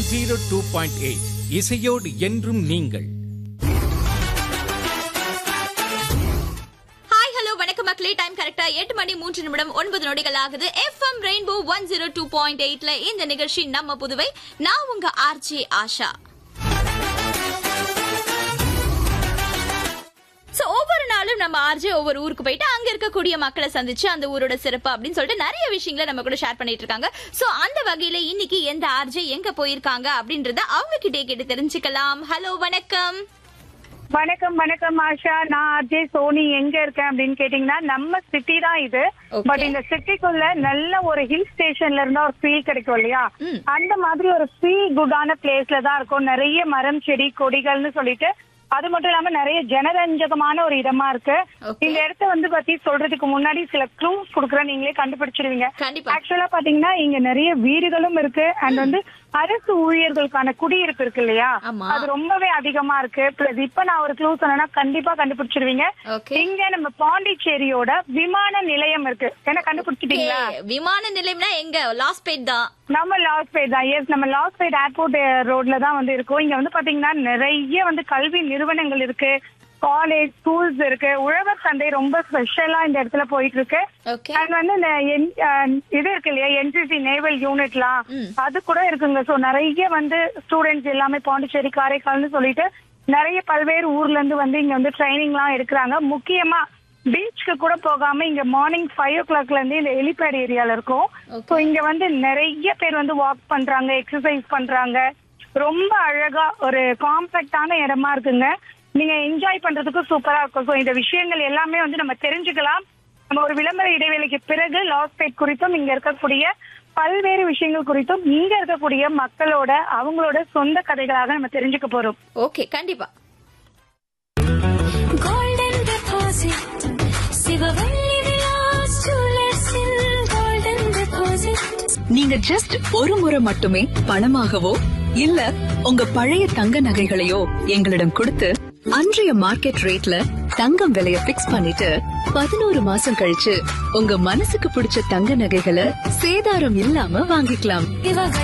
Zero two point eight இசையோடு என்றும் நீங்கள் ஹாய் ஹலோ வணக்கம் மக்களே டைம் கரெக்டா எட்டு மணி மூன்று நிமிடம் ஒன்பது நொடிகள் ஆகுது FM rainbow one zero two point எயிட்ல இந்த நிகழ்ச்சி நம்ம புதுவை நான் உங்க ஆர்ஜே ஆஷா சோ ஒவ்வொரு நாளும் நம்ம ஆர்ஜே ஒவ்வொரு ஊருக்கு போயிட்டு அங்க இருக்கக்கூடிய மக்களை சந்திச்சு அந்த ஊரோட சிறப்பு அப்படின்னு சொல்லிட்டு நிறைய விஷயங்களை நம்ம கூட ஷேர் பண்ணிட்டு இருக்காங்க சோ அந்த வகையில இன்னைக்கு எந்த ஆர்ஜே எங்க போயிருக்காங்க அப்படின்றத அவங்க கிட்டே கேட்டு தெரிஞ்சுக்கலாம் ஹலோ வணக்கம் வணக்கம் வணக்கம் ஆஷா நான் அஜய் சோனி எங்க இருக்கேன் அப்படின்னு கேட்டீங்கன்னா நம்ம சிட்டி தான் இது Okay. பட் இந்த சிட்டிக்குள்ள நல்ல ஒரு ஹில் ஸ்டேஷன்ல இருந்தா ஒரு ஃபீல் கிடைக்கும் இல்லையா ம். அந்த மாதிரி ஒரு ஃபீல் குட்டான பிளேஸ்ல தான் இருக்கும் நிறைய மரம் செடி கொடிகள்னு சொல்லிட்டு அது மட்டும் இல்லாம நிறைய ஜனரஞ்சகமான ஒரு இடமா இருக்கு Okay. இந்த இடத்த வந்து பத்தி சொல்றதுக்கு முன்னாடி சில க்ளூஸ் குடுக்குறேன் நீங்களே கண்டுபிடிச்சிருவீங்க கண்டிப்பா ஆக்சுவலா பாத்தீங்கன்னா இங்க நிறைய வீடுகளும் இருக்கு அண்ட் வந்து அரசு ஊழியர்களுக்கான குடியிருப்பு இருக்கு இல்லையா ஆமா. அது ரொம்பவே அதிகமா இருக்கு பிளஸ் இப்ப நான் ஒரு க்ளூ சொன்னேன்னா கண்டிப்பா கண்டுபிடிச்சிருவீங்க Okay. இங்க நம்ம பாண்டிச்சேரியோட விமான நிலையம் இருக்கு என்ன கண்டுபிடிச்சிட்டீங்களா Okay, விமான நிலையம்னா எங்க லாஸ்பேட் தான் நம்ம லாஸ்பேட் தான் எஸ் நம்ம லாஸ்பேட் ஏர்போர்ட் ரோட்ல தான் வந்து இருக்கோம் இங்க வந்து பாத்தீங்கன்னா நிறைய வந்து கல்வி நிறுவனங்கள் இருக்கு காலேஜ் ஸ்கூல்ஸ் இருக்கு உழவர் சந்தை ரொம்ப ஸ்பெஷலா இந்த இடத்துல போயிட்டு இருக்கு ஓகே அண்ட் வந்து இந்த என்- அஹ் இது இருக்கு இல்லையா என்சிசி நேவல் யூனிட்லாம் ம். அது கூட இருக்குங்க சோ நிறைய வந்து ஸ்டூடெண்ட்ஸ் எல்லாமே பாண்டிச்சேரி காரைக்கால்னு சொல்லிட்டு நிறைய பல்வேறு ஊர்ல இருந்து வந்து இங்க வந்து ட்ரைனிங்லாம் எடுக்கிறாங்க முக்கியமா பீச்சுக்கு கூட போகாம இங்க மார்னிங் ஃபைவ் ஓ கிளாக்ல இருந்து இந்த எலிபேட் ஏரியால இருக்கும் Okay. சோ இங்க வந்து நிறைய பேர் வந்து வாக் பண்றாங்க எக்ஸசைஸ் பண்றாங்க ரொம்ப அழகா ஒரு காம்பேக்டான இடமா இருக்குங்க நீங்க என்ஜாய் பண்றதுக்கு சூப்பரா இருக்கும் சோ இந்த விஷயங்கள் எல்லாமே வந்து நம்ம தெரிஞ்சுக்கலாம் நம்ம ஒரு விளம்பர இடைவேளைக்கு பிறகு லாஸ்பேட் குறித்தும் இங்க இருக்கக்கூடிய பல்வேறு விஷயங்கள் குறித்தும் இங்க இருக்கக்கூடிய மக்களோட அவங்களோட சொந்த கதைகளாக நம்ம தெரிஞ்சுக்க போறோம் ஓகே கண்டிப்பா golden deposit சிவவள்ளி விலாஸ் ஜுவல்லர்ஸில் golden deposit நீங்க ஜஸ்ட் ஒரு முறை மட்டுமே பணமாகவோ இல்ல உங்க பழைய தங்க நகைகளையோ எங்களிடம் கொடுத்து அன்றைய மார்க்கெட் ரேட்ல தங்கம் விலைய பிக்ஸ் பண்ணிட்டு பதினோரு மாசம் கழிச்சு உங்க மனசுக்கு பிடிச்ச தங்க நகைகளை சேதாரம் இல்லாம வாங்கிக்கலாம் சிவவள்ளி